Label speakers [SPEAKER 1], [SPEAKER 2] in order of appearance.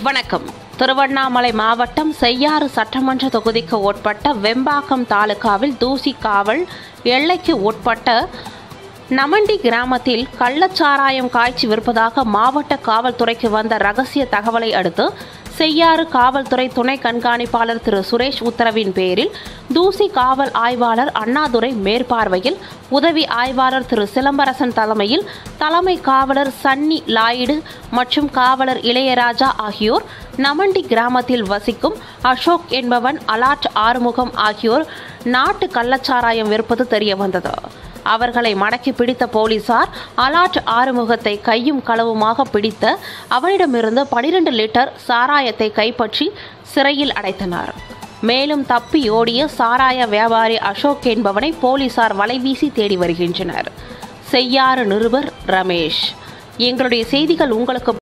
[SPEAKER 1] வணக்கம் திருவண்ணாமலை மாவட்டம் செய்யாறு சட்டமன்ற தொகுதிக்கு உட்பட்ட வெம்பாக்கம் தாலுகாவில் தூசி காவல் எல்லைக்கு உட்பட்ட நமண்டி கிராமத்தில் கள்ளச்சாராயம் காய்ச்சி விற்பதாக மாவட்ட காவல்துறைக்கு வந்த ரகசிய தகவலை அடுத்து செய்யாறு காவல்துறை துணை கண்காணிப்பாளர் திரு சுரேஷ் உத்தரவின் பேரில் தூசி காவல் ஆய்வாளர் அண்ணாதுரை மேற்பார்வையில் உதவி ஆய்வாளர் திரு சிலம்பரசன் தலைமையில் தலைமை காவலர் சன்னி லாயிடு மற்றும் காவலர் இளையராஜா ஆகியோர் நமண்டி கிராமத்தில் வசிக்கும் அசோக் என்பவன் அலாட் ஆறுமுகம் ஆகியோர் நாட்டு கள்ளச்சாராயம் விற்பது தெரிய வந்தது அவர்களை மடக்கி பிடித்த போலீசார் அலாட் ஆறுமுகத்தை கையும் களவுமாக பிடித்த அவனிடமிருந்து பனிரெண்டு லிட்டர் சாராயத்தை கைப்பற்றி சிறையில் அடைத்தனர் மேலும் தப்பி ஓடிய சாராய வியாபாரி அசோக் என்பவனை போலீசார் வலைவீசி தேடி வருகின்றனர் செய்யாறு நிருபர் ரமேஷ் எங்களுடைய செய்திகள் உங்களுக்கு